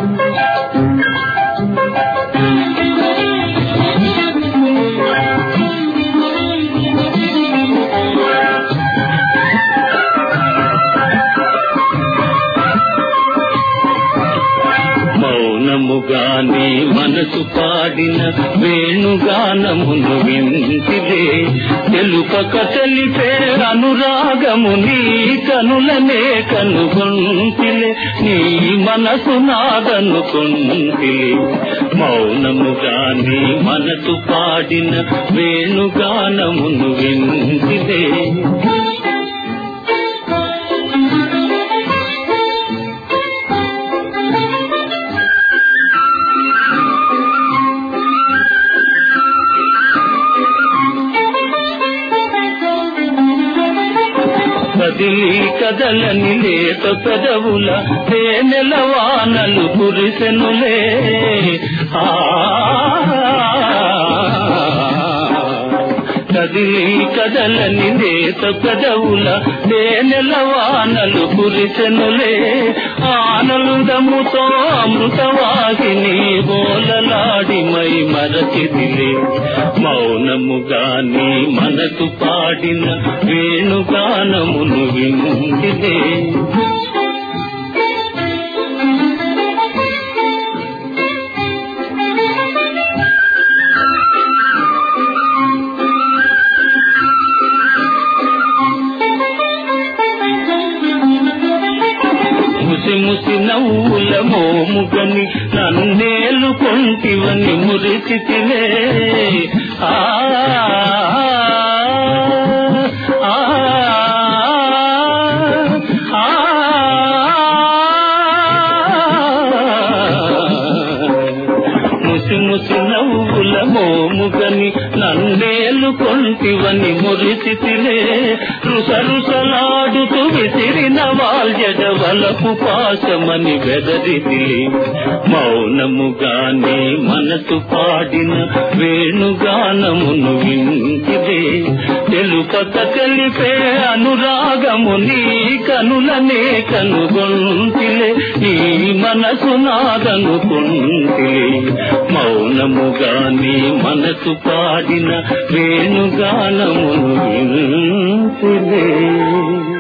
మౌనముగానే మనసు పాడిన వేణుగానమును వింటిలే తెలుపక తెలిపే అనురాగము నీ కనులనే కనుగొంటిలే నీ మనసు నాదనుకొంటిలే మౌనముగానే మనసు పాడిన వేణుగానమును వింటిలే కదిలి కదలని లేత పెదవుల తేనెల వానలు కురిసెనులే ఆ కదిలి కదలని లేత పెదవుల తేనెల వానలు కురిసెనులే ఆనందముతో అమృతవాహిని బోలలాడి మై మరచిదిలే మౌనముగాని మనసు పాడిన వేణుగానమును వింటిదే ముసి ముసి నవ్వుల మోముగని నన్నేలు కొంటివని మురిచితిలే ఆ ఆ, ఆ, ముసి ముసి నవ్వుల మోముగని నన్నేలు కొంటివని మురిచితిలే రుస రుసలాడుతూ విసిరిన వాల్యడవలపు పాశమని వెదరిదిలే మౌనముగానే మనసు పాడిన వేణుగానమును వింటిదే తెలుపక తెలిపే అనురాగము నీ కనులనే కనుగొంటిలే నీ మనసు నాదనుకుంటిలే మౌనముగానే మనసు పాడిన వేణుగానమును వింటిలే